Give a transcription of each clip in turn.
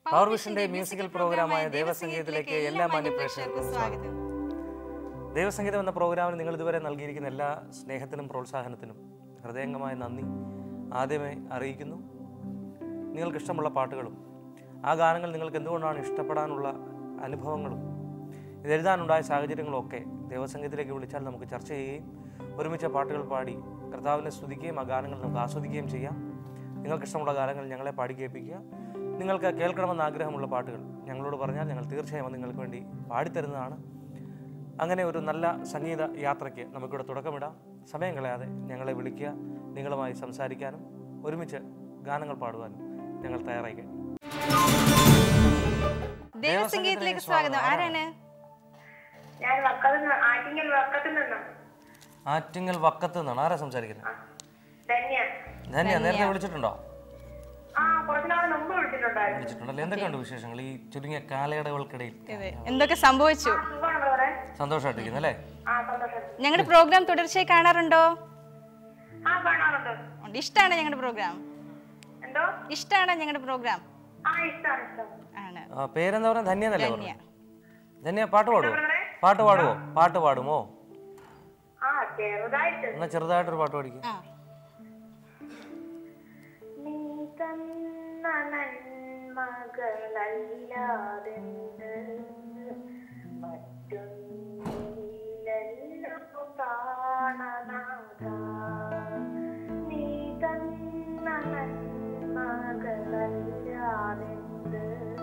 Power വിഷന്റെ musical പ്രോഗ്രാമായ ദേവസംഗീതത്തിലേക്ക് എല്ലാ മാന്യ പ്രേക്ഷകർക്കും സ്വാഗതം ദേവസംഗീതം എന്ന പ്രോഗ്രാമിന് നിങ്ങൾ ഇതുവരെ നൽകിയിരിക്കുന്ന എല്ലാ സ്നേഹത്തിനും പ്രോത്സാഹനത്തിനും ഹൃദയംഗമായ നന്ദി ആദ്യമേ അറിയിക്കുന്നു നിങ്ങൾക്ക് ഇഷ്ടമുള്ള പാട്ടുകളും ആ ഗാനങ്ങൾ നിങ്ങൾക്ക് എന്തുകൊണ്ടാണ് ഇഷ്ടപ്പെടാനുള്ള അനുഭവങ്ങളും ഇത് എഴുതാനുണ്ടായ സാഹചര്യങ്ങളും ഒക്കെ ദേവസംഗീതത്തിലേക്ക് വിളിച്ചാൽ നമുക്ക് ചർച്ച ചെയ്യുകയും ഒരുമിച്ച് പാട്ടുകൾ പാടി കർത്താവിനെ സ്തുതിക്കുകയും ആ ഗാനങ്ങൾ നമുക്ക് ആസ്വദിക്കുകയും ചെയ്യാം നിങ്ങൾക്ക് ഇഷ്ടമുള്ള ഗാനങ്ങൾ ഞങ്ങളെ പാടി കേൾപ്പിക്കുക നിങ്ങൾക്ക് കേൾക്കണമെന്ന് ആഗ്രഹമുള്ള പാട്ടുകൾ ഞങ്ങളോട് പറഞ്ഞാൽ ഞങ്ങൾ തീർച്ചയായും അത് നിങ്ങൾക്ക് വേണ്ടി പാടിത്തരുന്നതാണ് അങ്ങനെ ഒരു നല്ല സംഗീത യാത്രയ്ക്ക് നമുക്കിവിടെ തുടക്കമിടാം സമയം കളയാതെ ഞങ്ങളെ വിളിക്കുക നിങ്ങളുമായി സംസാരിക്കാനും ഒരുമിച്ച് ഗാനങ്ങൾ പാടുവാനും ഞങ്ങൾ തയ്യാറായി കഴിഞ്ഞു ദേവസംഗീതത്തിലേക്ക് സ്വാഗതം ആരാണ് ഞാൻ വക്കത്ത് നിന്ന് ആറ്റിങ്ങൽ വക്കത്ത് നിന്നും ആറ്റിങ്ങൽ വക്കത്ത് നിന്നാണ് ആരാ സംസാരിക്കുന്നത് ധന്യ ധന്യ നേരത്തെ വിളിച്ചിട്ടുണ്ടോ ആ കുറച്ചു നാൾ മുമ്പ് വിളിച്ചിട്ടുണ്ടായിരുന്നു വിളിച്ചിട്ടുണ്ടല്ലേ എന്തൊക്കെയുണ്ട് വിശേഷങ്ങൾ ഈ ചുരുങ്ങിയ കാലയളവുകൾക്കിടയിൽ അതെ എന്തൊക്കെ സംഭവിച്ചു സുഖമാണ് ബ്രദറെ സന്തോഷമായിട്ടിരിക്കുന്നു അല്ലേ ആ സന്തോഷം ഞങ്ങളുടെ പ്രോഗ്രാം തുടർച്ചയായി കാണാറുണ്ടോ ആ കാണാറുണ്ട് ഉണ്ട് ഇഷ്ടമാണ് ഞങ്ങളുടെ പ്രോഗ്രാം എന്തോ ഇഷ്ടമാണ് ഞങ്ങളുടെ പ്രോഗ്രാം ആ ഇഷ്ടമാണ് ഇഷ്ടം ആണ് ആ, പേരെന്താ പറയുക ധന്യ എന്നല്ലേ ധന്യ. പറഞ്ഞു ധന്യ പാട്ട് പാടുമോ പാട്ട് പാടുമോ പാട്ട് പാടുമോ ആ ചെറുതായിട്ട് എന്നാ ചെറുതായിട്ടൊരു പാട്ട് പാടിക്കും ആ നീ തന്ന നന്മകളല്ലാതെന്ത് മറ്റൊന്നില്ലല്ലോ പ്രാണനാഥ നീ തന്ന നന്മകളല്ലാതെന്ത്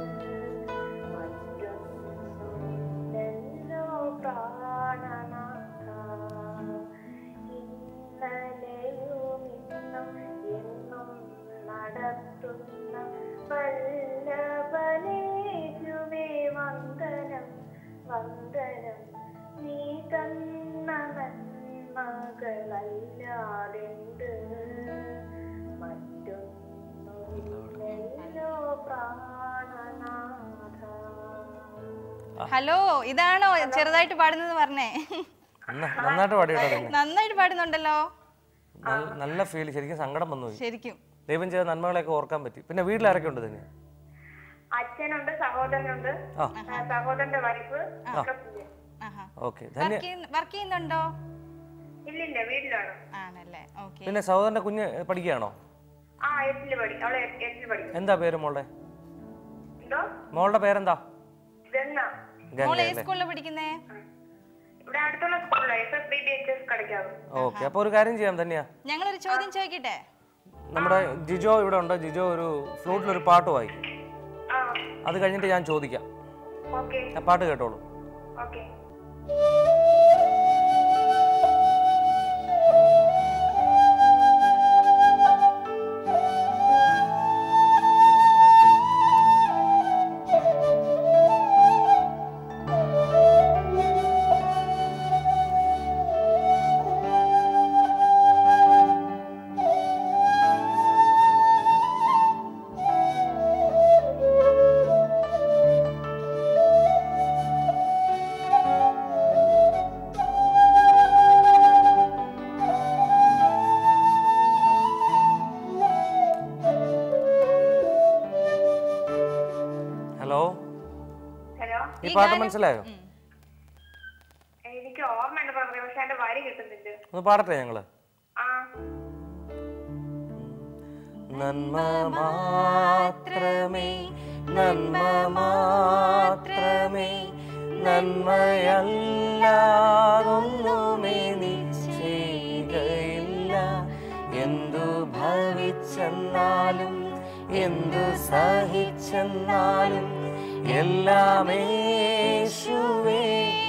മറ്റൊന്നില്ലല്ലോ പ്രാണനാഥ ഇന്നലെയും ഇന്നും എന്നും നടത്തുന്ന വല്ലഭനേജുവേ വന്ദനം വന്ദനം നീ തന്ന നന്മകളല്ലാതെന്ത് മറ്റൊന്നുമില്ലല്ലോ പ്രാണനാഥ ഹലോ ഇതാണോ ചെറുതായിട്ട് പാടുന്നത് പറഞ്ഞേ നന്ന- നന്നായിട്ട് പാടിയോട്ടോ ധന്യ നന്നായിട്ട് പാടുന്നുണ്ടല്ലോ നല്ല- നല്ല ഫീൽ ശരിക്കും സങ്കടം വന്നു പോയി ശരിക്കും ദൈവം ചെയ്ത നന്മകളെയൊക്കെ ഓർക്കാൻ പറ്റി പിന്നെ വീട്ടിലാരൊക്കെ ഉണ്ട് ധന്യ അച്ഛനുണ്ട് സഹോദരനുണ്ട് ആ ആ, സഹോദരന്റെ വൈഫ് ഒക്കെ ഉണ്ട്. ആഹാ ഓക്കെ ധന്യ വർക്ക് ചെയ്യുന്നുണ്ടോ ഇല്ലില്ല വീട്ടിലാണ് ആണല്ലേ ഓക്കെ പിന്നെ സഹോദരന്റെ കുഞ്ഞ് പഠിക്കുകയാണോ ആ എട്ടില് പഠി അവളെ എട്ടില് പഠിക്കും എന്താ പേര് മോളുടെ എന്തോ മോളുടെ പേരെന്താ ഇതെന്നാ ഗംഗ മോള് ഏത് അല്ലേ സ്കൂളിലാണ് പഠിക്കുന്നേ ഇവിടെ അടുത്തുള്ള സ്കൂളിലാണ് S S B B H S കളിക്കാവും ഓക്കെ അപ്പോൾ ഒരു കാര്യം ചെയ്യാം തന്നെയാ ഞങ്ങളൊരു ചോദ്യം ചോദിക്കട്ടെ നമ്മുടെ ജിജോ ഇവിടെ ഉണ്ട് ജിജോ ഒരു ഫ്ലൂട്ടിലൊരു പാട്ട് വായിക്കും ആ അത് കഴിഞ്ഞിട്ട് ഞാൻ ചോദിക്കാം ഓക്കെ ആ പാട്ട് കേട്ടോളൂ ഓക്കെ ഹലോ ഹലോ ഈ പാട്ട് മനസ്സിലായോ എനിക്ക് ഓർമ്മയുണ്ട് പറഞ്ഞു പക്ഷെ എന്റെ വരി കിട്ടുന്നില്ല ഒന്ന് പാടട്ടെ ഞങ്ങള് ആ നന്മ മാത്രമേ നന്മ മാത്രമേ നന്മയല്ലാതൊന്നുമേ നീ ചെയ്യുകയില്ല എന്തു ഭവിച്ചെന്നാലും എന്തു സഹിച്ചെന്നാലും എല്ലാമേശുവേ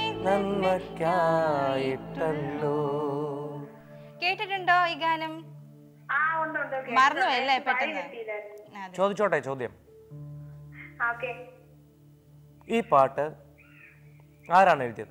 നന്മയ്ക്കായിട്ടല്ലോ കേട്ടിട്ടുണ്ടോ ഈ ഗാനം ആ ഉണ്ട് ഉണ്ട് ഓക്കെ മറന്നുപോയല്ലേ പെട്ടെന്ന് കിട്ടിയില്ലായിരുന്നു അതെ ചോദിച്ചോട്ടെ ചോദ്യം ഓക്കെ ഈ പാട്ട് ആരാണ് എഴുതിയത്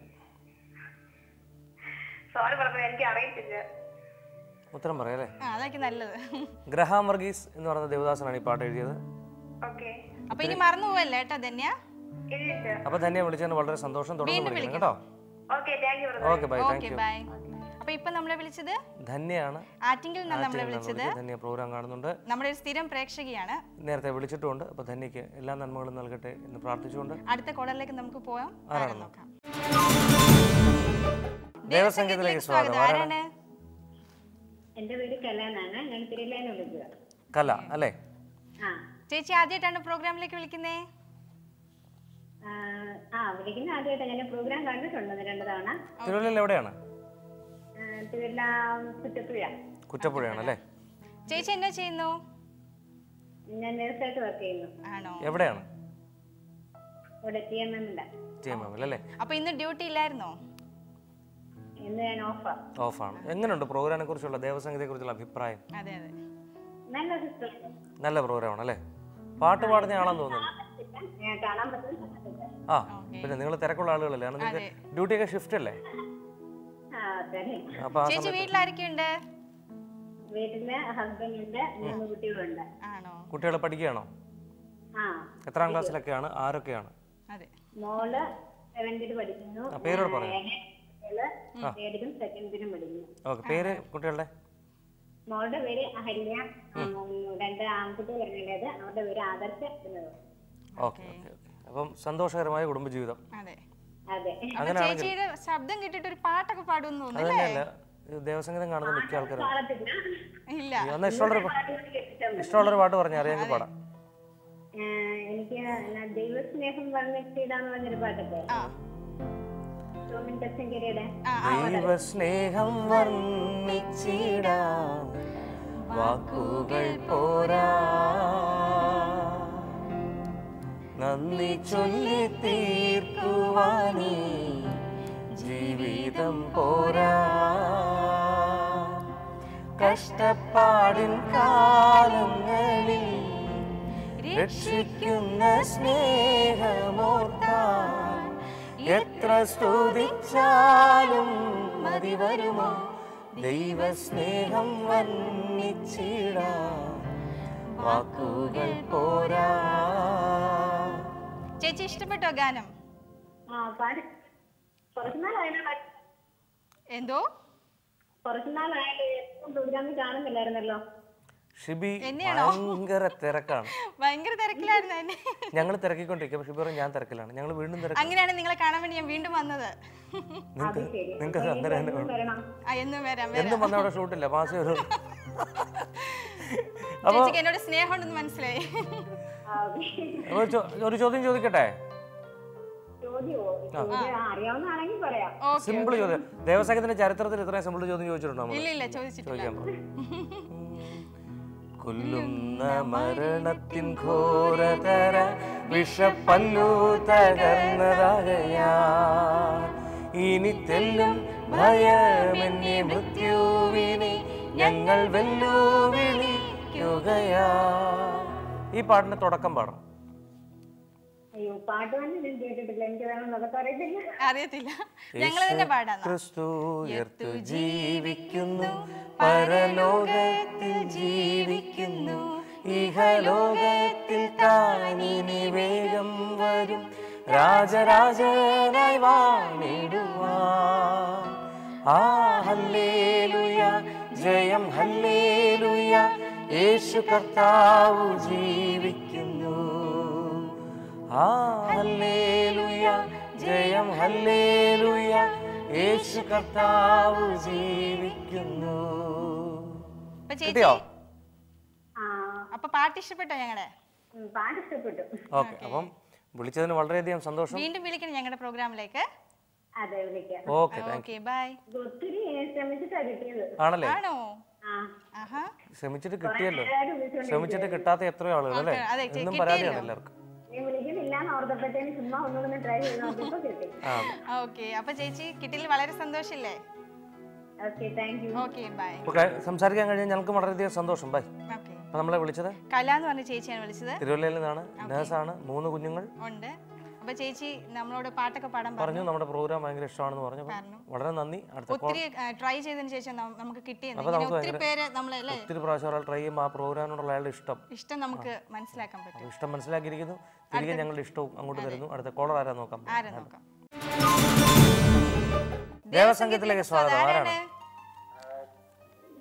സോറി പറഞ്ഞു എനിക്ക് അറിയത്തില്ല ഉത്തരം പറയാം അല്ലേ ആ അതൊക്കെ നല്ലത് ഗ്രഹാം വർഗീസ് എന്ന് പറയുന്ന ദേവദാസനാണ് ഈ പാട്ട് എഴുതിയത് ഓക്കെ അപ്പൊ ഇനി മറന്നു പോവല്ലേ കേട്ടോ ധന്യ ഇല്ലില്ല അപ്പൊ തന്നെ വിളിച്ചതിന് വളരെ സന്തോഷം തുടർന്ന് വീണ്ടും വിളിക്കണം കേട്ടോ okay thank you brother okay bye thank okay you bye അപ്പൊ ഇപ്പൊ നമ്മളെ വിളിച്ചത് ധന്യയാണ് ആറ്റിങ്കിൽ നിന്നാണ് നമ്മളെ ആറ്റിങ്ങൽ വിളിച്ചത് വിളിച്ചത്. ധന്യ പ്രോഗ്രാം കാണുന്നുണ്ട് നമ്മുടെ ഒരു സ്ഥിരം പ്രേക്ഷകയാണ് നേരത്തെ വിളിച്ചിട്ടുമുണ്ട് അപ്പോൾ ധന്യയ്ക്ക് എല്ലാ നന്മകളും നൽകട്ടെ എന്ന് പ്രാർത്ഥിച്ചുകൊണ്ട് അടുത്ത കോളറിലേക്ക് നമുക്ക് പോവാം ആരാണെന്ന് നോക്കാം ദേവസംഗീതത്തിലേക്ക് സ്വാഗതം ആരാണ് ആരാണ് എന്റെ പേര് കലാന്നാണ് ഞാൻ തിരുവല്ലാന്ന് വിളിക്കുക കല അല്ലേ ആ ചേച്ചി ആദ്യമായിട്ടാണ് പ്രോഗ്രാമിലേക്ക് വിളിക്കുന്നേ ആ, ആ വിളിക്കുന്ന ആദ്യമായിട്ട് ഞാൻ പ്രോഗ്രാം കണ്ടിട്ടുണ്ട് ഒന്ന് രണ്ട് തവണ തിരുവല്ലയിൽ എവിടെയാണ് ആ, തിരുവല്ല കുറ്റപ്പുഴ കുറ്റപ്പുഴയാണ് അല്ലേ ചേച്ചി എന്നാ ചെയ്യുന്നു ഞാൻ നേഴ്സായിട്ട് വർക്ക് ചെയ്യുന്നു ആണോ എവിടെയാണ് ഇവിടെ ടി എം എമ്മിന്റെ ടി എം എമ്മിൽ അല്ലേ അപ്പൊ ഇന്ന് ഡ്യൂട്ടി ഇല്ലായിരുന്നോ ഇന്ന് ഞാൻ ഓഫാ ഓഫാണ് എങ്ങനെയുണ്ട് പ്രോഗ്രാമിനെ കുറിച്ചുള്ള ദേവസംഗീതത്തെ കുറിച്ചുള്ള അഭിപ്രായം അതെ അതെ നല്ല സിസ്റ്റർ നല്ല പ്രോഗ്രാമാണ് അല്ലേ പാട്ട് പാടുന്ന ആളാന്ന് തോന്നുന്നു ഞാൻ കാണാൻ പറ്റുന്ന ആ പിന്നെ നിങ്ങൾ തിരക്കുള്ള ആളുകളല്ലേ കാരണം നിങ്ങൾക്ക് ഡ്യൂട്ടിയൊക്കെ ഷിഫ്റ്റ് അല്ലേ ആ ശരി അപ്പോൾ ആ ചേച്ചി വീട്ടിലാരൊക്കെയുണ്ട് വീട്ടില് ഹസ്ബൻഡ് ഉണ്ട് മൂന്ന് കുട്ടികളുണ്ട് ആണോ കുട്ടികൾ പഠിക്കുകയാണോ ആ എത്രാം ക്ലാസ്സിലൊക്കെയാണ് ആരൊക്കെയാണ് അതെ മോള് സെവൻത്തിൽ പഠിക്കുന്നു ആ, പേരോട് പറയാം കുട്ടികള് തേർഡിലും സെക്കൻഡിലും പഠിക്കുന്നു ഓക്കെ പേര് കുട്ടികളുടെ മോളുടെ പേര് അഹല്യ ഉം, രണ്ട് ആൺകുട്ടികളുള്ളത് അവരുടെ പേര് ആദർശ എന്നത് ഓക്കെ ഓക്കെ ഓക്കെ അപ്പം സന്തോഷകരമായ കുടുംബജീവിതം അതെ അപ്പൊ ചേച്ചിയുടെ ശബ്ദം കേട്ടിട്ട് ഒരു പാട്ടൊക്കെ പാടുമെന്ന് അത് തോന്നുന്നു തന്നെയല്ല ഇത് ദേവസംഗീതം കാണുന്ന മിക്ക ആൾക്കാരും പാടത്തില്ല ഇല്ല എന്നാൽ ഇഷ്ടമുള്ളൊരു പാ- പാട്ടുകൾ കേട്ടിട്ടുണ്ട് ഇഷ്ടമുള്ളൊരു പാട്ട് പറഞ്ഞാൽ അറിയാമെങ്കിൽ പാടാം ഏഹ് എനിക്ക് എന്നാ ദൈവസ്നേഹം വർണ്ണിച്ചിടാന്ന് പറഞ്ഞൊരു പാട്ടൊക്കെ ആ ടോമിൻ തച്ചങ്കരിയുടെ ആ ദൈവസ്നേഹം വർണ്ണിച്ചിടാം വാക്കുകൾ പോരാ നന്ദി ചൊല്ലി തീർക്കുവാനേ ജീവിതം പോരാ കഷ്ടപ്പാടിൻ കാലങ്ങളിൽ രക്ഷിക്കുന്ന സ്നേഹമോർത്താൻ എത്ര സ്തുതിച്ചാലും മതി വരുമോ ദൈവസ്നേഹം വർണ്ണിച്ചിടാം വാക്കുകൾ പോരാ ചേച്ചി ഇഷ്ടപ്പെട്ടോ ഗാനം ആ പാടി കുറച്ചു നാളായാലും എന്തോ കുറച്ചു നാളായാലും എപ്പോഴും പ്രോഗ്രാമിൽ കാണുന്നില്ലായിരുന്നല്ലോ ഷിബി എന്നെയാണോ? ഭയങ്കര തിരക്കാണ് ഭയങ്കര തിരക്കിലായിരുന്നു എന്നെ ഞങ്ങൾ തിരക്കിക്കൊണ്ടിരിക്കും ഷിബി പറയും ഞാൻ തിരക്കിലാണ് ഞങ്ങൾ വീണ്ടും തിരക്ക് അങ്ങനെയാണ് നിങ്ങളെ കാണാൻ വേണ്ടി ഞാൻ വീണ്ടും വന്നത് നിങ്ങൾക്ക് നിങ്ങൾക്ക് അങ്ങനെ തന്നെ വേണം. വരണം ആ എന്നും വരാം വരാം എന്തും വന്ന അവിടെ ഷൂട്ടില്ല മാസം ഒരു ചേച്ചിക്ക് എന്നോട് സ്നേഹം ഉണ്ടെന്ന് മനസ്സിലായി ആ, ഓക്കേ. അപ്പൊ ചോ- ഒരു ചോദ്യം ചോദിക്കട്ടെ ചോദ്യമോ ചോദ്യം അറിയാവുന്നതാണെങ്കിൽ പറയാം ഓക്കെ സിമ്പിൾ ചോദ്യം ദേവസംഗത്തിന്റെ ചരിത്രത്തിൽ ഇത്രയും സിമ്പിൾ ചോദ്യം ചോദിച്ചിട്ടുണ്ടോ നമ്മൾ ഇല്ല ഇല്ല ചോദിച്ചിട്ടില്ല ചോദിക്കാൻ പോ. കൊല്ലുന്ന മരണത്തിൻ ഘോരതര വിഷപ്പല്ലു തകർന്നതാകയാ ഇനി തെല്ലും ഭയമെന്നെ മൃത്യുവിനെ ഞങ്ങൾ വെല്ലുവിളിക്കുകയാ ഈ പാട്ടിന്റെ തുടക്കം പാടണം അയ്യോ പാട്ട് തന്നെ ഞാൻ കേട്ടിട്ടില്ല എനിക്ക് വേണം എന്നൊക്കെ അറിയത്തില്ല അറിയത്തില്ല ഞങ്ങൾ തന്നെ പാടാം ക്രിസ്തു ഉയർത്തു ജീവിക്കുന്നു പരലോകത്തിൽ ജീവിക്കുന്നു ഇഹലോകത്തിൽ താനിനി വേഗം വരും രാജരാജനായി വാണിടുവാൻ ആ ഹല്ലേലൂയ ജയം ഹല്ലേലൂയ യേശു കർത്താവ് ജീവിക്കുന്നു ആ ഹല്ലേലൂയ ജയം ഹല്ലേലൂയ യേശു കർത്താവ് ജീവിക്കുന്നു അപ്പൊ ചേച്ചി കിട്ടിയോ ആ അപ്പൊ പാട്ട് ഇഷ്ടപ്പെട്ടോ ഞങ്ങളെ ഉം, പാട്ട് ഇഷ്ടപ്പെട്ടു ഓക്കെ അപ്പം വിളിച്ചതിന് വളരെയധികം സന്തോഷം വീണ്ടും വിളിക്കണം ഞങ്ങളുടെ പ്രോഗ്രാമിലേക്ക് അതെ വിളിക്കാം ഓക്കെ താങ്ക് ഓക്കെ ബൈ ഇത് ഒത്തിരി ശ്രമിച്ചിട്ടാ കിട്ടിയത് ആണല്ലേ ആണോ ആ ആഹാ ശ്രമിച്ചിട്ട് കിട്ടിയല്ലോ എല്ലാവരും വിളിച്ചോണ്ട് ശ്രമിച്ചിട്ട് കിട്ടാത്ത എത്രയോ ആളുകൾ അല്ലേ അതെ, ചെ- എന്നും കിട്ടിയല്ലോ. പരാതിയാണ് എല്ലാവർക്കും നീ വിളിക്കുന്നില്ല എന്ന് ഓർത്തപ്പോഴത്തേനും ചുമ്മാ ഒന്നുകൂടെ ട്രൈ ചെയ്ത് നോക്കിയപ്പോ കിട്ടി ആ ഓക്കെ അപ്പൊ ചേച്ചി കിട്ടിയിൽ വളരെ സന്തോഷില്ലേ okay thank you okay bye okay സംസാരിക്കാൻ കഴിഞ്ഞാൽ ഞങ്ങൾക്ക് വളരെയധികം സന്തോഷം ബൈ ഓക്കെ അപ്പം നമ്മളെ വിളിച്ചത് കല എന്ന് പറഞ്ഞ ചേച്ചിയാണ് വിളിച്ചത് തിരുവല്ലയിൽ നിന്നാണ് നേഴ്സാണ് മൂന്ന് കുഞ്ഞുങ്ങൾ ഉണ്ട് അപ്പൊ ചേച്ചി നമ്മളോട് പാട്ടൊക്കെ പാടാൻ പറഞ്ഞു പറഞ്ഞു നമ്മുടെ പ്രോഗ്രാം ഭയങ്കര ഇഷ്ടമാണെന്ന് പറഞ്ഞു അപ്പം പറഞ്ഞു. വളരെ നന്ദി അടുത്ത കോൾ ഒത്തിരി ട്രൈ ചെയ്തതിന് ശേഷം നം- നമുക്ക് കിട്ടിയെന്ന് അപ്പൊ ഇങ്ങനെ നമുക്ക് ഒത്തിരി പേര് നമ്മളല്ലേ ഒത്തിരി പ്രാവശ്യം ഒരാൾ ട്രൈ ചെയ്യുമ്പോൾ ആ പ്രോഗ്രാമിനോടുള്ള അയാളുടെ ഇഷ്ടം ഇഷ്ടം നമുക്ക് മനസ്സിലാക്കാൻ പറ്റും ഇഷ്ടം മനസ്സിലാക്കിയിരിക്കുന്നു തിരികെ ഞങ്ങളുടെ ഇഷ്ടവും അങ്ങോട്ട് തരുന്നു അടുത്ത കോളർ ആരാ നോക്കാം ആരെ നോക്കാം ദേവസംഘത്തിലേക്ക് സ്വാഗതം ആരാണ്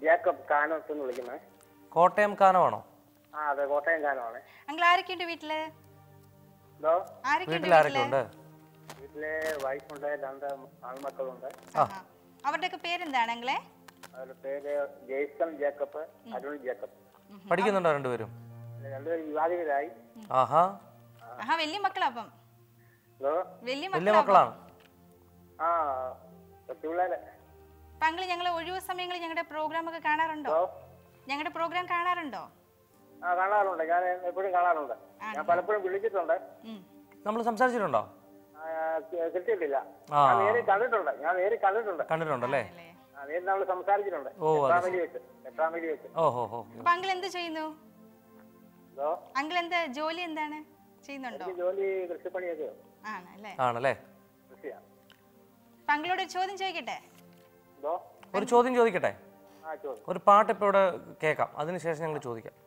ജേക്കബ് കാനത്ത് എന്ന് വിളിക്കുന്നത് കോട്ടയം കാനമാണോ ആ അതെ കോട്ടയം കാനമാണ് അങ്കിൾ ആരൊക്കെയുണ്ട് വീട്ടില് എന്തോ ആരൊക്കെയുണ്ട് വീട്ടിൽ ആരൊക്കെ ഉണ്ട് വീട്ടിലെ വൈഫുണ്ട് രണ്ട് ആൺമക്കളുണ്ട് ആഹാ. അവരുടെയൊക്കെ പേരെന്താണ് അങ്കിളെ അവരുടെ പേര് ജെയ്സൺ ജേക്കബ് അരുൺ ജേക്കബ് പഠിക്കുന്നുണ്ടോ രണ്ടുപേരും രണ്ടുപേരും വിവാഹിതരായി ആഹാ ആഹാ വലിയ മക്കളാ അപ്പം എന്തോ വലിയ വലിയ മക്കളാ മക്കളാണ് ആ കൊച്ചു പിള്ളേരെ അപ്പൊ അങ്കിള് ഞങ്ങൾ ഒഴിവ് സമയങ്ങളിൽ ഞങ്ങളുടെ പ്രോഗ്രാം ഒക്കെ കാണാറുണ്ടോ എന്തോ ഞങ്ങളുടെ പ്രോഗ്രാം കാണാറുണ്ടോ ആ കാണാറുണ്ട് ഞാൻ എപ്പോഴും കാണാറുണ്ട് ഞാൻ പലപ്പോഴും വിളിച്ചിട്ടുണ്ട് ഉം. നമ്മൾ സംസാരിച്ചിട്ടുണ്ടോ ആ, കി- കിട്ടിയിട്ടില്ല ആ. ഞാൻ നേരിൽ കണ്ടിട്ടുണ്ട് ഞാൻ നേരിൽ കണ്ടിട്ടുണ്ട് കണ്ടിട്ടുണ്ടല്ലേ അല്ലേ ആ നേരിൽ നമ്മൾ സംസാരിച്ചിട്ടുണ്ട് ഓ, അത് എട്ടാമലി വെച്ച് എട്ടാമലി വെച്ച് ഓ ഹോ ഹോ അപ്പൊ അങ്കിൾ എന്ത് ചെയ്യുന്നു എന്തോ അങ്കിൾ എന്ത് ജോലി എന്താണ് ചെയ്യുന്നുണ്ടോ എനിക്ക് ജോലി കൃഷിപ്പണിയൊക്കെ ആണ് അല്ലേ ആണല്ലേ കൃഷിയാ അപ്പൊ അങ്കിളോട് ഒരു ചോദ്യം ചോദിക്കട്ടെ എന്തോ ഒരു ചോദ്യം ചോദിക്കട്ടെ ആ ചോദിച്ചു ഒരു പാട്ട് ഇപ്പോൾ ഇവിടെ കേൾക്കാം അതിനുശേഷം ഞങ്ങൾ ചോദിക്കാം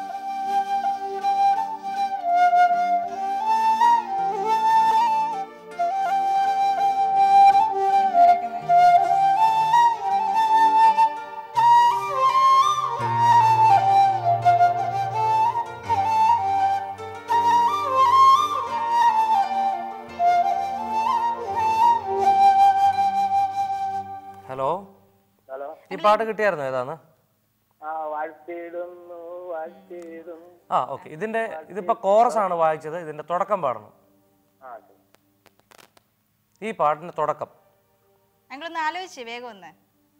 ഹലോ ഹലോ ഈ പാട്ട് കിട്ടിയായിരുന്നു ഏതാന്ന് ആ വാഴ്ത്തിയിടുന്നു വാഴ്ത്തിയിടുന്നു ആ ഓക്കെ ഇതിന്റെ ഇതിപ്പോ കോറസ് ആണ് വായിച്ചത് ഇതിന്റെ തുടക്കം പാടണം ആ ശരി. ഈ പാട്ടിന്റെ തുടക്കം അങ്കിൾ ഒന്ന് ആലോചിച്ചേ വേഗം ഒന്ന്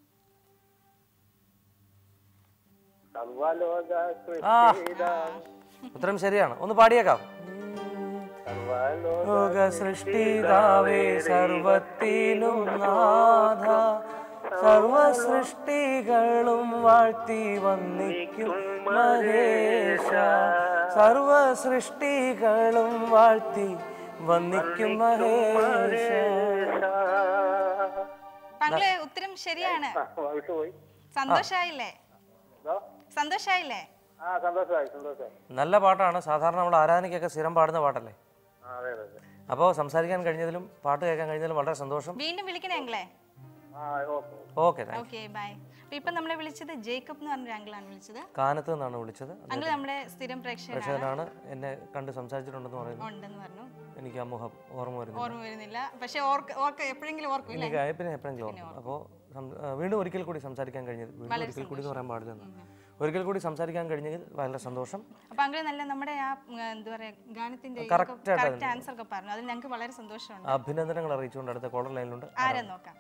സർവലോക ആ. സൃഷ്ടിത ഉത്തരം ശരിയാണ് ഒന്ന് പാടിയേക്കാം സർവലോക ലോക സൃഷ്ടിതാവേ സർവത്തിലും നാഥ സർവ സൃഷ്ടികളും വാഴ്ത്തി വന്നിക്കും മഹേശ സർവ സൃഷ്ടികളും വാഴ്ത്തി വന്നിക്കും മഹേശ അപ്പൊ അങ്കിള് ഉത്തരം ശരിയാണ് വിട്ടുപോയി സന്തോഷായില്ലേ എന്തോ സന്തോഷായില്ലേ ആ സന്തോഷമായി സന്തോഷമായി നല്ല പാട്ടാണ് സാധാരണ നമ്മൾ ആരാധനയ്ക്കൊക്കെ സ്ഥിരം പാടുന്ന പാട്ടല്ലേ ആ അതെ അതെ അതെ അപ്പോൾ സംസാരിക്കാൻ കഴിഞ്ഞതിലും പാട്ട് കേൾക്കാൻ കഴിഞ്ഞതിലും വളരെ സന്തോഷം വീണ്ടും വിളിക്കണേ അങ്കിളെ ആ okay okay thank okay bye അപ്പൊ ഇപ്പൊ നമ്മളെ വിളിച്ചത് ജേക്കബ് എന്ന് പറഞ്ഞൊരു അങ്കിളാണ് വിളിച്ചത് കാനത്ത് നിന്നാണ് വിളിച്ചത് അങ്കിൾ നമ്മുടെ സ്ഥിരം പ്രേക്ഷകനാണ് പ്രേക്ഷകനാണ് എന്നെ കണ്ട് സംസാരിച്ചിട്ടുണ്ടെന്ന് പറയുന്നു ഉണ്ടെന്ന് പറഞ്ഞു എനിക്ക് ആ മുഖം ഓർമ്മ വരുന്നു ഓർമ്മ വരുന്നില്ല പക്ഷെ ഓർക്ക് ഓർക്ക് എപ്പോഴെങ്കിലും ഓർക്കും ഇല്ലേ എനിക്ക് പിന്നെ എപ്പോഴെങ്കിലും ഓർക്കും അപ്പോൾ വീണ്ടും ഒരിക്കൽ കൂടി സംസാരിക്കാൻ കഴിഞ്ഞത് വീണ്ടും ഒരിക്കൽ കൂടി എന്ന് പറയാൻ പാടില്ലെന്ന് ഒരിക്കൽ കൂടി സംസാരിക്കാൻ കഴിഞ്ഞതിൽ വളരെ സന്തോഷം അപ്പൊ അങ്കിൾ നല്ല നമ്മുടെ ആ ഉം, എന്താ പറയാ ഗാനത്തിന്റെ Correct ആയിട്ട് കറക്റ്റ് ആൻസർ ഒക്കെ പറഞ്ഞു അതിൽ ഞങ്ങൾക്ക് വളരെ സന്തോഷമുണ്ട് അഭിനന്ദനങ്ങൾ അറിയിച്ചുകൊണ്ട് അടുത്ത കോളർ ലൈനിലുണ്ട് ആരാ നോക്കാം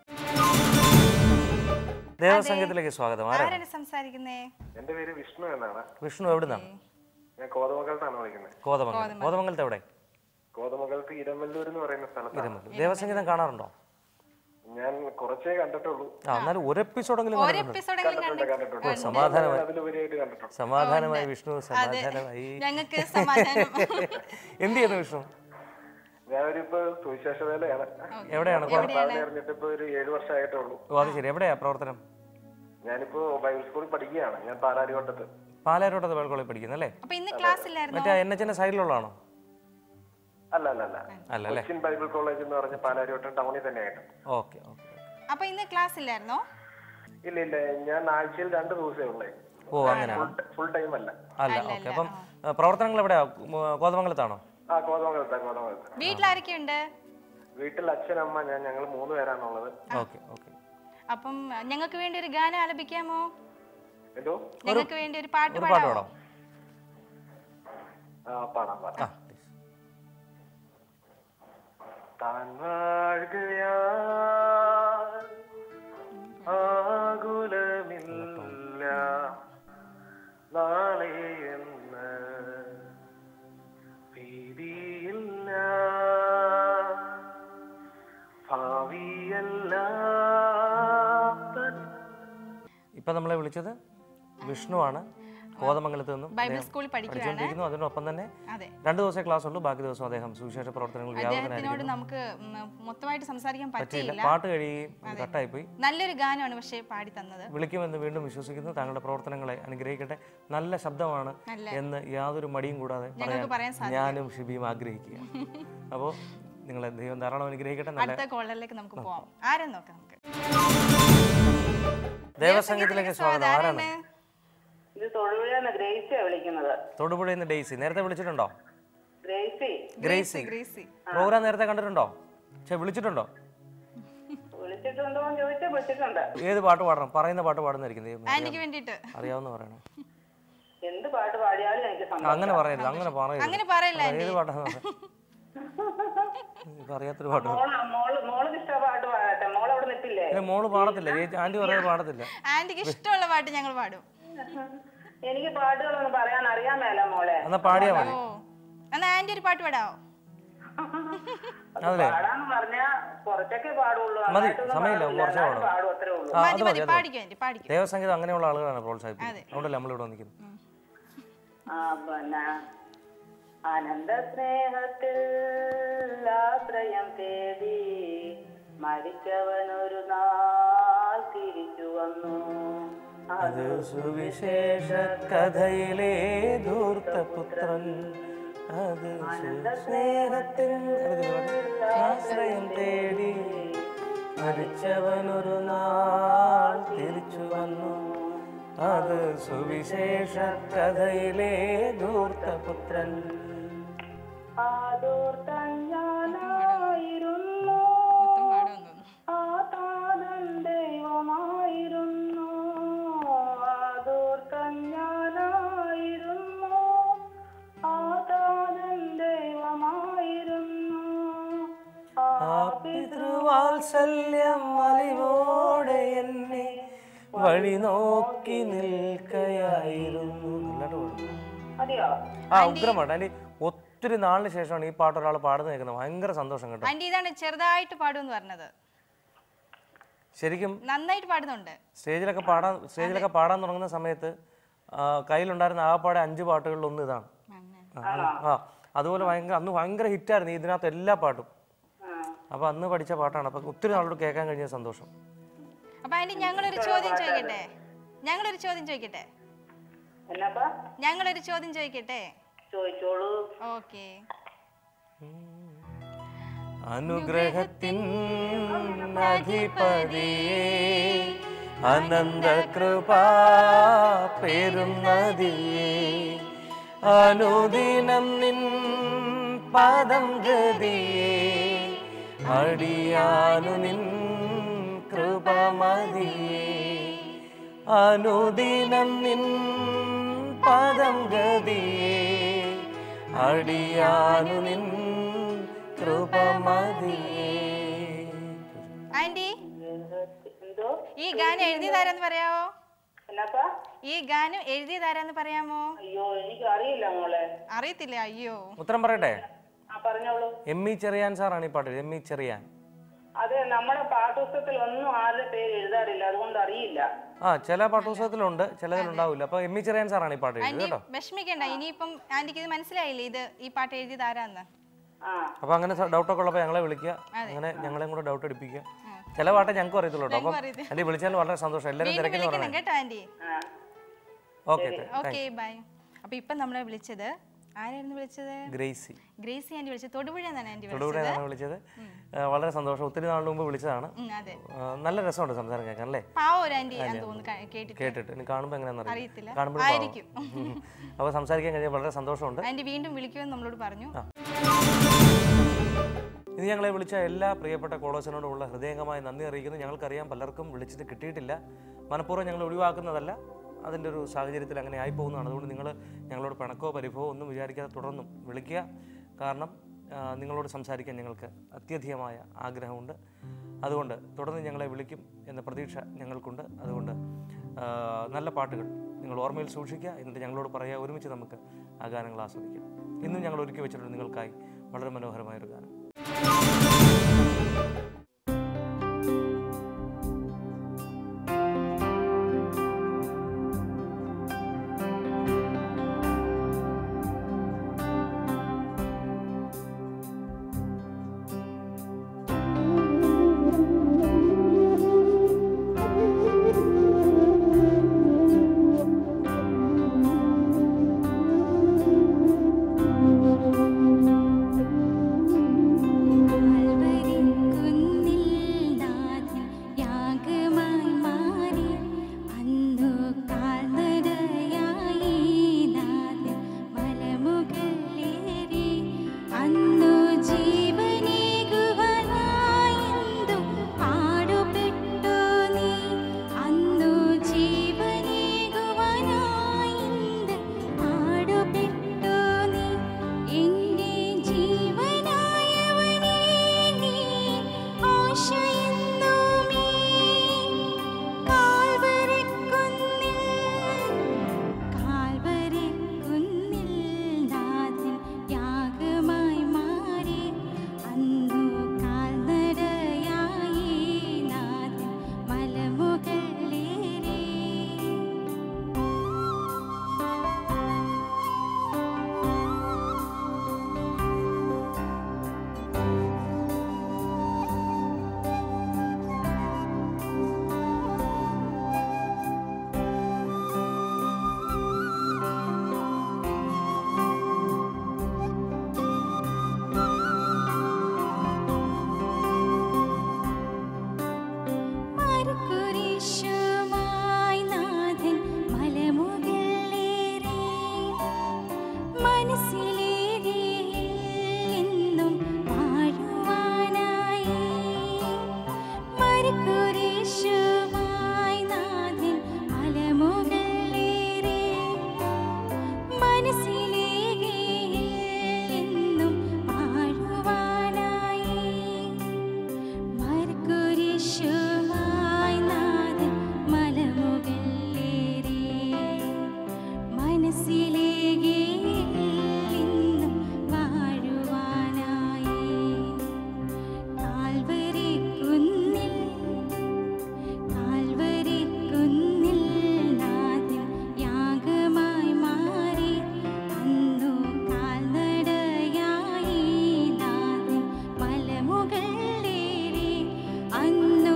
ദേവസംഗീതത്തിലേക്ക് സ്വാഗതം ആരാ ആരാണ് സംസാരിക്കുന്നേ എന്റെ പേര് വിഷ്ണു എന്നാണ് വിഷ്ണു എവിടുന്നാണ് ഞാൻ കോതമംഗലത്താണ് വിളിക്കുന്നത് കോതമംഗലം കോതമംഗലത്ത് എവിടെ കോതമംഗലത്ത് ഇരമല്ലൂർ എന്ന് പറയുന്ന സ്ഥലത്താണ് ഇരുമല്ലൂർ. ദേവസംഗീതം കാണാറുണ്ടോ ഞാൻ കുറച്ചേ കണ്ടിട്ടുള്ളൂ ആ എന്നാലും ഒരു എപ്പിസോഡെങ്കിലും ഒരു കണ്ടിട്ടുണ്ട് എപ്പിസോഡെങ്കിലും കണ്ടിട്ടുണ്ട് കണ്ട് കണ്ടിട്ടുണ്ട് സമാധാനമായി അതിലുപരിയായിട്ട് കണ്ടിട്ടുണ്ട് സമാധാനമായി വിഷ്ണു സമാധാനമായി ഞങ്ങൾക്ക് സമാധാനം എന്ത് ചെയ്യുന്നു വിഷ്ണു ഞാനൊരിപ്പോ സുവിശേഷ വേലയാണ് എവിടെയാണ് ഭർത്താവിനെ അറിഞ്ഞിട്ട് ഇപ്പൊ ഒരു ഏഴു വർഷമായിട്ടേ ഉള്ളൂ ഓ അത് ശരി എവിടെയാ പ്രവർത്തനം ഞാനിപ്പോ ബൈബിൾ സ്കൂളിൽ പഠിക്കുകയാണ് ഞാൻ പാലാരിവട്ടത്ത് പാലാരോട്ടത്ത് വേൾ കോളേജ് പഠിക്കുന്നത് അല്ലേ അപ്പൊ ഇന്ന് ക്ലാസ് ഇല്ലായിരുന്നോ മറ്റേ എൻ എച്ചിന്റെ സൈഡിലുള്ളതാണോ അല്ല അല്ല അല്ല അല്ല അല്ലേ കൊച്ചിൻ ബൈബിൾ കോളേജ് എന്ന് പറഞ്ഞ പാലാരിവട്ടം ടൗണിൽ തന്നെയായിട്ട് ഓക്കെ ഓക്കെ അപ്പൊ ഇന്ന് ക്ലാസ് ഇല്ലായിരുന്നോ ഇല്ല ഇല്ല ഞാൻ ആഴ്ചയിൽ രണ്ട് ദിവസമേ ഉള്ളേ ഓ അങ്ങനെയാണ് ഫുൾ ടൈം അല്ല അല്ല ഓക്കെ അപ്പം ആ, പ്രവർത്തനങ്ങൾ എവിടെയാ ഉം, കോതമംഗലത്താണോ ആ കോതമംഗലത്താ കോതമംഗലത്ത് വീട്ടിലാരൊക്കെയുണ്ട് വീട്ടിൽ അച്ഛൻ അമ്മ ഞാൻ ഞങ്ങൾ മൂന്ന് പേരാണുള്ളത് ഓക്കെ ഓക്കെ അപ്പം ഞങ്ങൾക്ക് വേണ്ടി ഒരു ഗാനം ആലപിക്കാമോ എന്തോ ഞങ്ങൾക്ക് വേണ്ടി ഒരു പാട്ട് ഒരു പാട്ട് പാടാമോ പാടാം ആ പാടാം പാടാം ആ please. താൻ വാഴുകയാ ആകുലമില്ല നാളെ എന്ന് ഭീതിയില്ല ഭാവിയല്ല ഇപ്പൊ നമ്മളെ വിളിച്ചത് വിഷ്ണുവാണ് കോതമംഗലത്ത് നിന്നും ബൈബിൾ സ്കൂളിൽ പഠിക്കുകയാണ് പഠിച്ചുകൊണ്ടിരിക്കുന്നു അതിനൊപ്പം തന്നെ അതെ രണ്ട് ദിവസമേ ക്ലാസ് ഉള്ളൂ ബാക്കി ദിവസം അദ്ദേഹം സുവിശേഷ പ്രവർത്തനങ്ങൾ വ്യാപകനായിരിക്കും അദ്ദേഹത്തിനോട് നമുക്ക് ഉം, മൊത്തമായിട്ട് സംസാരിക്കാൻ പറ്റിയില്ല പറ്റിയില്ല പാട്ട് കഴിയുകയും കട്ടായി പോയി നല്ലൊരു ഗാനമാണ് പക്ഷേ പാടി തന്നത് വിളിക്കുമെന്ന് വീണ്ടും വിശ്വസിക്കുന്നു താങ്കളുടെ പ്രവർത്തനങ്ങളെ അനുഗ്രഹിക്കട്ടെ നല്ല ശബ്ദമാണ് നല്ല. എന്ന് യാതൊരു മടിയും കൂടാതെ ഞങ്ങൾക്ക് പറയാൻ സാധിക്കും. ഞാനും ഷിബിയും ആഗ്രഹിക്കുക അപ്പോൾ നിങ്ങളെ ദൈവം ധാരാളം അനുഗ്രഹിക്കട്ടെ നല്ല അടുത്ത കോളറിലേക്ക് നമുക്ക് പോവാം ആരും നോക്കാം നമുക്ക് ദേവസംഗീതത്തിലേക്ക് സ്വാഗതം ആരാണ് ഇത് തൊഴിലാണ് ഗ്രേസിയാ വിളിക്കുന്നത് തൊടുപുഴയിൽ നിന്ന് ഡെയ്സി നേരത്തെ വിളിച്ചിട്ടുണ്ടോ ഗ്രേസി ഗ്രേസി ഗ്രേസി പ്രോഗ്രാം നേരത്തെ കണ്ടിട്ടുണ്ടോ പക്ഷെ വിളിച്ചിട്ടുണ്ടോ വിളിച്ചിട്ടുണ്ടോ എന്ന് ചോദിച്ചാൽ വിളിച്ചിട്ടുണ്ട് ഏത് പാട്ട് പാടണം പറയുന്ന പാട്ട് പാടുന്നതായിരിക്കും ദൈവമേ. ആന്റിക്ക് വേണ്ടിട്ട് അറിയാവുന്ന പറയണം എന്ത് പാട്ട് പാടിയാലും എനിക്ക് സന്തോഷം അങ്ങനെ പറയരുത് അങ്ങനെ പറയരുത് അങ്ങനെ പറയല്ല അത് ഏത് പാട്ടാണ് ഇപ്പൊ അറിയാത്തൊരു പാട്ട് മോള് മോള് മോൾക്ക് ഇഷ്ട പാട്ട് പാടട്ടെ മോൾ അവിടെ നിൽപ്പില്ലേ പിന്നെ മോള് പാടത്തില്ല ചേച്ചി ആന്റി പറയാതെ പാടത്തില്ല ആന്റിക്ക് ഇഷ്ടമുള്ള പാട്ട് ഞങ്ങൾ പാടും എനിക്ക് പാട്ടുകളൊന്നും പറയാൻ അറിയാൻ മേല മോളെ എന്നാ പാടിയാ മതി ഓ എന്നാ ആന്റി ഒരു പാട്ട് പാടാവോ അതല്ലേ പാടാന്ന് പറഞ്ഞാ കുറച്ചൊക്കെ പാടുള്ളൂ മതി, നന്നായിട്ടൊന്നും സമയമില്ല, പാടില്ല. കുറച്ചേ എന്നാലും പാടൂ. പാടും അത്രേ ഉള്ളൂ ആ മതി അത് മതി മതി അത് മതി. പാടിക്കും ആന്റി പാടിക്കും ദേവസംഗീതം അങ്ങനെയുള്ള ആളുകളാണ് പ്രോത്സാഹിപ്പിക്കുന്നത് അതുകൊണ്ടല്ലേ നമ്മളിവിടെ വന്നിരിക്കുന്നത് ആ പിന്നെ അനന്ത സ്നേഹത്തിൽ ആശ്രയം തേടി മരിച്ചവനൊരു നാൾ തിരിച്ചു വന്നു അത് സുവിശേഷ കഥയിലെ ധൂർത്തപുത്രൻ അത് സ്നേഹത്തിൽ ആശ്രയം തേടി മരിച്ചവനൊരു നാൾ തിരിച്ചു വന്നു അത് സുവിശേഷ കഥയിലെ ധൂർത്തപുത്രൻ ആദോർത്തൻ ഞാനായിരുന്നു മൊത്തം പാടുമെന്ന് തോന്നുന്നു ആ താതൻ ദൈവമായിരുന്നു ആദോർത്തൻ ഞാനായിരുന്നു ആ താതൻ ദൈവമായിരുന്നു ആ ആ പിതൃവാത്സല്യം അലിവോടെ എന്നെ വഴി നോക്കി നിൽക്കയായിരുന്നു നല്ലതായിട്ട് പാടും. മതിയോ ആ ഉഗ്രമാണ് അതിന് ഒത്തിരി നാളിന് ശേഷമാണ് ഈ പാട്ട് ഒരാൾ പാടുന്നത് കേൾക്കുന്നത് ഭയങ്കര സന്തോഷം കേട്ടോ ആന്റി ഇതാണ് ചെറുതായിട്ട് പാടുമെന്ന് പറഞ്ഞത് ശരിക്കും നന്നായിട്ട് പാടുന്നുണ്ട് സ്റ്റേജിലൊക്കെ പാടാൻ സ്റ്റേജിലൊക്കെ പാടാൻ തുടങ്ങുന്ന സമയത്ത് ആ, കയ്യിലുണ്ടായിരുന്ന ആകപ്പാടെ അഞ്ച് പാട്ടുകളിൽ ഒന്ന് ഇതാണ് ആ, ആ അതുപോലെ ഭയങ്കര അന്ന് ഭയങ്കര ഹിറ്റായിരുന്നു ഇതിനകത്ത് എല്ലാ പാട്ടും അപ്പൊ അന്ന് പഠിച്ച പാട്ടാണ് അപ്പൊ ഒത്തിരി നാളോട് കേൾക്കാൻ കഴിഞ്ഞ സന്തോഷം അപ്പൊ ആന്റി ഞങ്ങളൊരു ചോദ്യം ചോദിക്കട്ടെ ഞങ്ങളൊരു ചോദ്യം ചോദിക്കട്ടെ എന്നപ്പാ ഞങ്ങളൊരു ചോദ്യം ചോദിക്കട്ടെ ചോദിച്ചോളൂ ഓക്കെ അനുഗ്രഹത്തിൻ അധിപതിയേ അനന്ത കൃപാ പെരുന്നതിയേ അനുദിനം നിൻ പദം ഗതിയേ അടിയാനു നിൻ കൃപമതിയേ അനുദിനം നിൻ പദം ഗതിയേ അടിയാനു നിൻ കൃപമതിയേ ആന്റി എന്തോ ഈ ഗാനം എഴുതിയതാരാന്ന് പറയാവോ എന്നപ്പാ ഈ ഗാനം എഴുതിയതാരാന്ന് പറയാമോ അയ്യോ എനിക്ക് അറിയില്ല മോളെ അറിയത്തില്ല അയ്യോ ഉത്തരം പറയട്ടെ ആ പറഞ്ഞോളൂ എം ഇ ചെറിയാൻ സാറാണ് ഈ പാട്ട് എം ഇ ചെറിയാൻ അത് നമ്മുടെ പാഠപുസ്തകത്തിൽ ഒന്നും ആരുടെ പേര് എഴുതാറില്ല അതുകൊണ്ട് അറിയില്ല ആ ചില പാഠപുസ്തകത്തിലുണ്ട് ചിലതിലുണ്ടാവില്ല അപ്പൊ എം ഇ ചെറിയാൻ സാറാണ് ഈ പാട്ട് എഴുതിയത് ആന്റി കേട്ടോ വിഷമിക്കണ്ട ഇനിയിപ്പം ആന്റിക്ക് ഇത് മനസ്സിലായില്ലേ ഇത് ഈ പാട്ട് എഴുതിയതാരാന്ന് ആ അപ്പൊ അങ്ങനെ ഡൗട്ടൊക്കെ ഉള്ളപ്പോൾ ഞങ്ങളെ വിളിക്കുക അങ്ങനെ ഞങ്ങളെയും കൂടെ ഡൗട്ട് എടുപ്പിക്കുക ചില പാട്ടേ ഞങ്ങൾക്ക് അറിയത്തുള്ളൂ കേട്ടോ അപ്പം അറിയത്തില്ല. ആന്റി വിളിച്ചാൽ വളരെ സന്തോഷം എല്ലാവരും വീണ്ടും തിരക്കെന്ന് വിളിക്കണം പറഞ്ഞേ കേട്ടോ ആന്റി ആ ഓക്കെ ഓക്കെ ബൈ അപ്പൊ ഇപ്പൊ നമ്മളെ വിളിച്ചത് ആരായിരുന്നു വിളിച്ചത് ഗ്രേസി ഗ്രേസി ആന്റി വിളിച്ചത് തൊടുപുഴ എന്നാണ് ആന്റി വിളിച്ചത് തൊടുപുഴയാണ് വിളിച്ചത് ആ, വളരെ സന്തോഷം ഒത്തിരി നാളിന് മുമ്പ് വിളിച്ചതാണ് ഉം, അതെ ആ, നല്ല രസമുണ്ട് സംസാരം കേൾക്കാൻ അല്ലേ പാവ ഒരു ആന്റി ഞാൻ തോന്നുന്നു ക- കേട്ടിട്ട് കേട്ടിട്ട് ഇനി കാണുമ്പോൾ അറിയത്തില്ല. എങ്ങനെയാണെന്ന് കാണുമ്പോൾ ആയിരിക്കും. അപ്പോൾ സംസാരിക്കാൻ കഴിഞ്ഞാൽ വളരെ സന്തോഷമുണ്ട് ആന്റി വീണ്ടും വിളിക്കുമെന്ന് നമ്മളോട് പറഞ്ഞു ഇനി ഞങ്ങളെ വിളിച്ച എല്ലാ പ്രിയപ്പെട്ട കോളേഴ്സിനോടുമുള്ള ഹൃദയംഗമായ നന്ദി അറിയിക്കുന്നു ഞങ്ങൾക്കറിയാം പലർക്കും വിളിച്ചിട്ട് കിട്ടിയിട്ടില്ല മനഃപൂർവ്വം ഞങ്ങൾ ഒഴിവാക്കുന്നതല്ല അതിൻ്റെ ഒരു സാഹചര്യത്തിൽ അങ്ങനെ ആയി പോകുന്നതാണ് അതുകൊണ്ട് നിങ്ങൾ ഞങ്ങളോട് പിണക്കോ പരിഭവോ ഒന്നും വിചാരിക്കാതെ തുടർന്നും വിളിക്കുക കാരണം ആ, നിങ്ങളോട് സംസാരിക്കാൻ ഞങ്ങൾക്ക് അത്യധികമായ ആഗ്രഹമുണ്ട് അതുകൊണ്ട് തുടർന്ന് ഞങ്ങളെ വിളിക്കും എന്ന പ്രതീക്ഷ ഞങ്ങൾക്കുണ്ട് അതുകൊണ്ട് ആ, നല്ല പാട്ടുകൾ നിങ്ങൾ ഓർമ്മയിൽ സൂക്ഷിക്കുക എന്നിട്ട് ഞങ്ങളോട് പറയുക ഒരുമിച്ച് നമുക്ക് ആ ഗാനങ്ങൾ ആസ്വദിക്കാം ഇന്നും ഞങ്ങൾ ഒരുക്കി വെച്ചിട്ടുണ്ട് നിങ്ങൾക്കായി വളരെ മനോഹരമായൊരു ഗാനം Thank മരക്കുരിശുമായി നാഥൻ മലമുകളേറി മനസ്സിലേകെ എന്നും വാഴുവാനായി മരക്കുരിശുമായി നാഥൻ മലമുകളേറി മനസ്സിലേകെ എന്നും വാഴുവാനായി കാൽവരി കുന്നിൽ കാൽവരി കുന്നിൽ നാഥൻ യാഗമായി മാറി അന്നു കാൽനടയായി നാഥൻ മലമുകളേറി അന്നു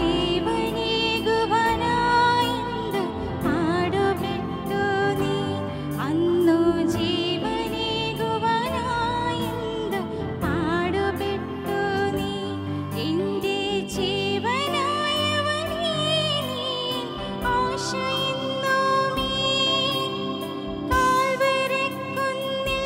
ജീവനേകുവാനായി എന്ത് പാടുപെട്ടു നീ അന്നു ജീവനേകുവാനായി എന്ത് പാടുപെട്ടു നീ എൻ്റെ ജീവനായവനേ നീ ആശയെന്നുമേ കാൽവരിക്കുന്നിൽ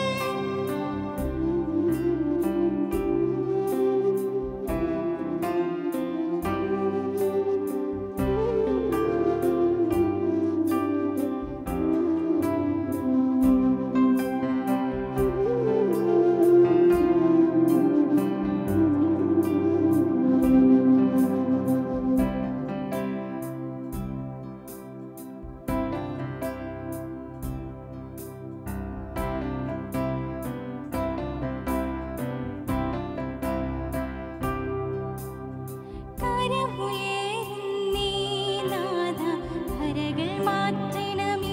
കരമുയരുന്നീ നാഥ കരകൾ മാറ്റണമേ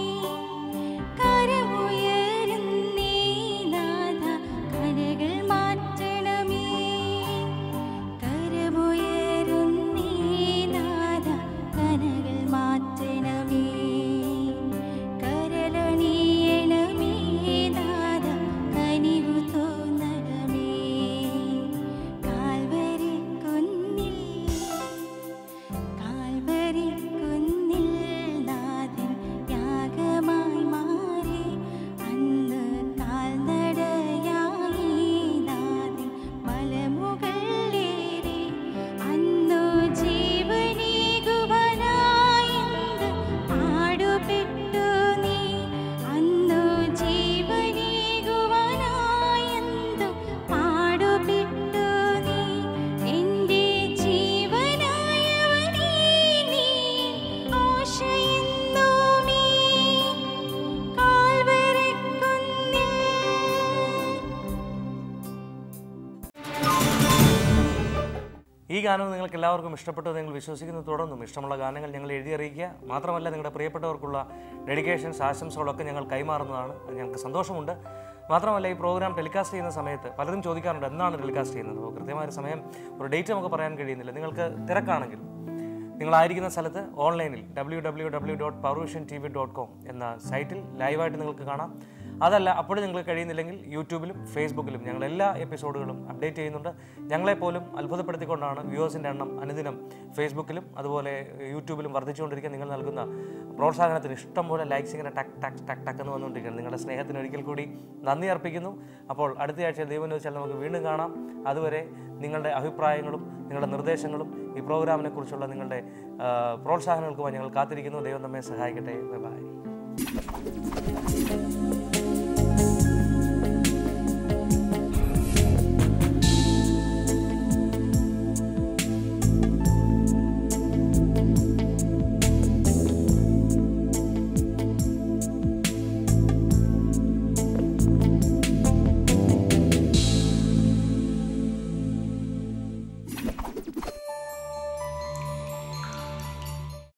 കരമുയരുന്നീ നാഥ കരകൾ മാറ്റണമേ കരമുയരുന്നീ നാഥ കരകൾ മാറ്റണമേ കരളണിയണമേ നാഥ കനിവു തോന്നണമേ കാൽവരി കുന്നിൽ കാൽവരി കുന്നിൽ നാഥൻ യാഗമായി മാറി അന്ന് കാൽനടയായി നാഥൻ മലമുകളേറി അന്നു ജീവനേകുവാനായി എന്ത് പാടുപെട്ടു നീ അന്നു ജീവനേകുവാനായി എന്ത് പാടുപെട്ടു നീ എൻ്റെ ജീവനായവനേ നീ ആശയെന്നുമേ കാൽവരിക്കുന്നിൽ ഈ ഗാനം നിങ്ങൾക്ക് എല്ലാവർക്കും ഇഷ്ടപ്പെട്ടു എന്ന് നിങ്ങൾ വിശ്വസിക്കുന്നു തുടർന്നും ഇഷ്ടമുള്ള ഗാനങ്ങൾ ഞങ്ങൾ എഴുതി അറിയിക്കുക മാത്രമല്ല നിങ്ങളുടെ പ്രിയപ്പെട്ടവർക്കുള്ള ഡെഡിക്കേഷൻസ് ആശംസകളൊക്കെ ഞങ്ങൾ കൈമാറുന്നതാണ് അത് ഞങ്ങൾക്ക് സന്തോഷമുണ്ട് മാത്രമല്ല ഈ പ്രോഗ്രാം ടെലികാസ്റ്റ് ചെയ്യുന്ന സമയത്ത് പലരും ചോദിക്കാറുണ്ട് എന്നാണ് ടെലികാസ്റ്റ് ചെയ്യുന്നത് അപ്പോൾ കൃത്യമായ ഒരു സമയം ഒരു ഡേറ്റ് നമുക്ക് പറയാൻ കഴിയുന്നില്ല നിങ്ങൾക്ക് തിരക്കാണെങ്കിൽ നിങ്ങളായിരിക്കുന്ന സ്ഥലത്ത് ഓൺലൈനിൽ W W W dot powervision T V dot com എന്ന സൈറ്റിൽ ലൈവായിട്ട് നിങ്ങൾക്ക് കാണാം അതല്ല അപ്പോഴും നിങ്ങൾക്ക് കഴിയുന്നില്ലെങ്കിൽ യൂട്യൂബിലും ഫേസ്ബുക്കിലും ഞങ്ങൾ എല്ലാ എപ്പിസോഡുകളും അപ്ഡേറ്റ് ചെയ്യുന്നുണ്ട് ഞങ്ങളെപ്പോലും അത്ഭുതപ്പെടുത്തിക്കൊണ്ടാണ് വ്യൂവേഴ്സിൻ്റെ എണ്ണം അനുദിനം ഫേസ്ബുക്കിലും അതുപോലെ യൂട്യൂബിലും വർദ്ധിച്ചുകൊണ്ടിരിക്കുക നിങ്ങൾ നൽകുന്ന പ്രോത്സാഹനത്തിന് ഇഷ്ടം പോലെ ലൈക്സ് ഇങ്ങനെ ടക്ക് ടക്ക് ടക്ക് ടക്ക് എന്ന് വന്നുകൊണ്ടിരിക്കുകയാണ് നിങ്ങളുടെ സ്നേഹത്തിന് ഒരിക്കൽ കൂടി നന്ദി അർപ്പിക്കുന്നു അപ്പോൾ അടുത്ത ആഴ്ച ദൈവം വെച്ചാൽ നമുക്ക് വീണ്ടും കാണാം അതുവരെ നിങ്ങളുടെ അഭിപ്രായങ്ങളും നിങ്ങളുടെ നിർദ്ദേശങ്ങളും ഈ പ്രോഗ്രാമിനെ കുറിച്ചുള്ള നിങ്ങളുടെ ആ, പ്രോത്സാഹനങ്ങൾക്കുമായി ഞങ്ങൾ കാത്തിരിക്കുന്നു ദൈവം നമ്മെ സഹായിക്കട്ടെ ബൈ